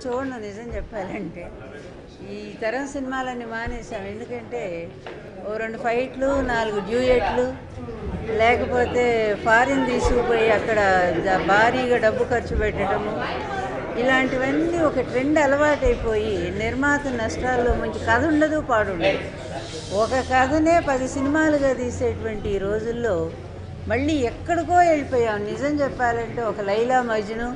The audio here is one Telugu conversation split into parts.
చూడను నిజం చెప్పాలంటే ఈ తరం సినిమాలన్నీ మానేసాం ఎందుకంటే ఓ రెండు ఫైట్లు నాలుగు డ్యూయెట్లు లేకపోతే ఫారిన్ తీసుకుపోయి అక్కడ జ- భారీగా డబ్బు ఖర్చు పెట్టడము ఇలాంటివన్నీ ఒక ట్రెండ్ అలవాటైపోయి నిర్మాత నష్టాల్లో మంచి కథ ఉండదు పాడుండదు ఒక కథనే పది సినిమాలుగా తీసేటువంటి ఈ రోజుల్లో మళ్ళీ ఎక్కడికో వెళ్ళిపోయాం నిజం చెప్పాలంటే ఒక లైలా మజ్ను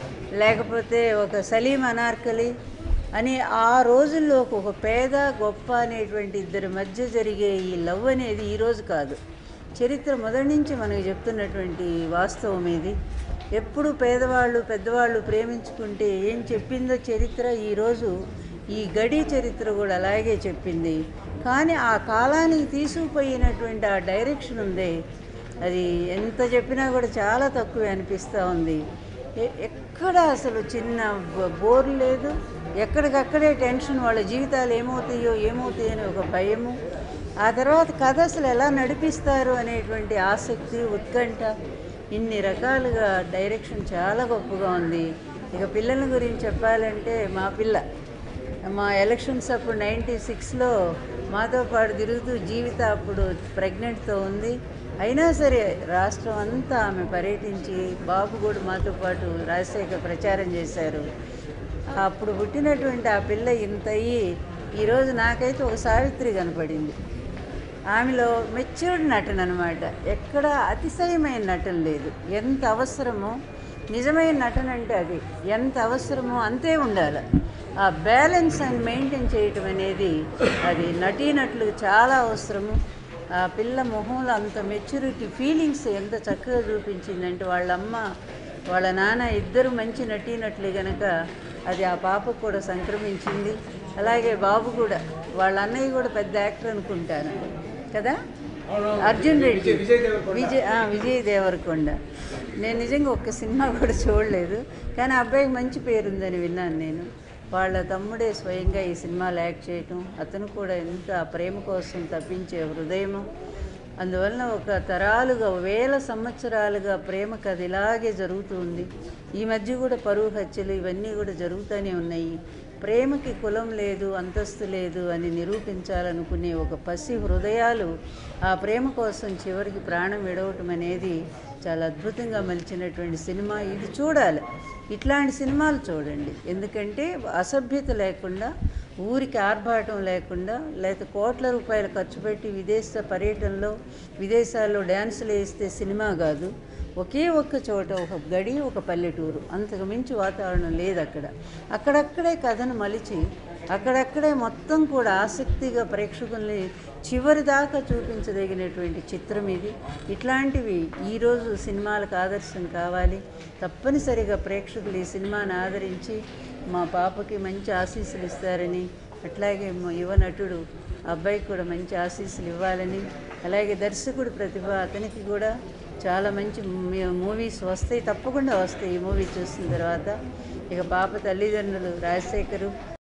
లేకపోతే ఒక సలీం అనార్కలి అని ఆ రోజుల్లో ఒక పేద గొప్ప అనేటువంటి ఇద్దరి మధ్య జరిగే ఈ లవ్ అనేది ఈరోజు కాదు చరిత్ర మొదటి నుంచి మనకు చెప్తున్నటువంటి వాస్తవం ఇది ఎప్పుడు పేదవాళ్ళు పెద్దవాళ్ళు ప్రేమించుకుంటే ఏం చెప్పిందో చరిత్ర ఈరోజు ఈ గడి చరిత్ర కూడా అలాగే చెప్పింది కానీ ఆ కాలానికి తీసుకుపోయినటువంటి ఆ డైరెక్షన్ ఉందే అది ఎంత చెప్పినా కూడా చాలా తక్కువ అనిపిస్తూ ఉంది ఎ- ఎక్కడ అసలు చిన్న బ- బోర్ లేదు ఎక్కడికక్కడే టెన్షన్ వాళ్ళ జీవితాలు ఏమవుతాయో ఏమవుతాయో అని ఒక భయము ఆ తర్వాత కథ అసలు ఎలా నడిపిస్తారు అనేటువంటి ఆసక్తి ఉత్కంఠ ఇన్ని రకాలుగా డైరెక్షన్ చాలా గొప్పగా ఉంది ఇక పిల్లల గురించి చెప్పాలంటే మా పిల్ల మా ఎలక్షన్స్ అప్పుడు నైంటీ సిక్స్లో మాతో పాటు తిరుగుతూ జీవిత అప్పుడు ప్రెగ్నెంట్తో ఉంది అయినా సరే రాష్ట్రం అంతా ఆమె పర్యటించి బాబు కూడా మాతో పాటు రాజశేఖర్ ప్రచారం చేశారు అప్పుడు పుట్టినటువంటి ఆ పిల్ల ఇంత అయ్యి ఈరోజు నాకైతే ఒక సావిత్రి కనపడింది ఆమెలో మెచ్యూర్డ్ నటన అనమాట ఎక్కడ అతిశయమైన నటన లేదు ఎంత అవసరమో నిజమైన నటన అంటే అది ఎంత అవసరమో అంతే ఉండాలి ఆ బ్యాలెన్స్ అండ్ మెయింటైన్ చేయటం అనేది అది నటీనటులకు చాలా అవసరము ఆ పిల్ల మొహంలో అంత మెచ్యూరిటీ ఫీలింగ్స్ ఎంత చక్కగా చూపించిందంటే వాళ్ళ అమ్మ వాళ్ళ నాన్న ఇద్దరు మంచి నటీనటులే గనక అది ఆ పాపకు కూడా సంక్రమించింది అలాగే బాబు కూడా వాళ్ళ అన్నయ్య కూడా పెద్ద యాక్టర్ అనుకుంటాను కదా అర్జున్ రెడ్డి విజయ్ ఆ, విజయ్ దేవరకొండ నేను నిజంగా ఒక్క సినిమా కూడా చూడలేదు కానీ ఆ అబ్బాయికి మంచి పేరుందని విన్నాను నేను వాళ్ళ తమ్ముడే స్వయంగా ఈ సినిమాలో యాక్ట్ చేయటం అతను కూడా ఎంత ఆ ప్రేమ కోసం తప్పించే హృదయము అందువలన ఒక తరాలుగా వేల సంవత్సరాలుగా ప్రేమ కథ ఇలాగే జరుగుతుంది ఈ మధ్య కూడా పరువు హత్యలు ఇవన్నీ కూడా జరుగుతూనే ఉన్నాయి ప్రేమకి కులం లేదు అంతస్తు లేదు అని నిరూపించాలనుకునే ఒక పసి హృదయాలు ఆ ప్రేమ కోసం చివరికి ప్రాణం విడవటం అనేది చాలా అద్భుతంగా మలిచినటువంటి సినిమా ఇది చూడాలి ఇట్లాంటి సినిమాలు చూడండి ఎందుకంటే అసభ్యత లేకుండా ఊరికి ఆర్భాటం లేకుండా లేకపోతే కోట్ల రూపాయలు ఖర్చు పెట్టి విదేశ పర్యటనలో విదేశాల్లో డ్యాన్సులు వేస్తే సినిమా కాదు ఒకే ఒక్క చోట ఒక గడి ఒక పల్లెటూరు అంతకు మించి వాతావరణం లేదు అక్కడ అక్కడక్కడే కథను మలిచి అక్కడక్కడే మొత్తం కూడా ఆసక్తిగా ప్రేక్షకుల్ని చివరి దాకా చూపించదగినటువంటి చిత్రం ఇది ఇట్లాంటివి ఈరోజు సినిమాలకు ఆదర్శం కావాలి తప్పనిసరిగా ప్రేక్షకులు ఈ సినిమాను ఆదరించి మా పాపకి మంచి ఆశీస్సులు ఇస్తారని అట్లాగే మా యువ నటుడు అబ్బాయికి కూడా మంచి ఆశీస్సులు ఇవ్వాలని అలాగే దర్శకుడు ప్రతిభ అతనికి కూడా చాలా మంచి మూవీస్ వస్తాయి తప్పకుండా వస్తాయి ఈ మూవీ చూసిన తర్వాత ఇక పాప తల్లిదండ్రులు రాజశేఖరు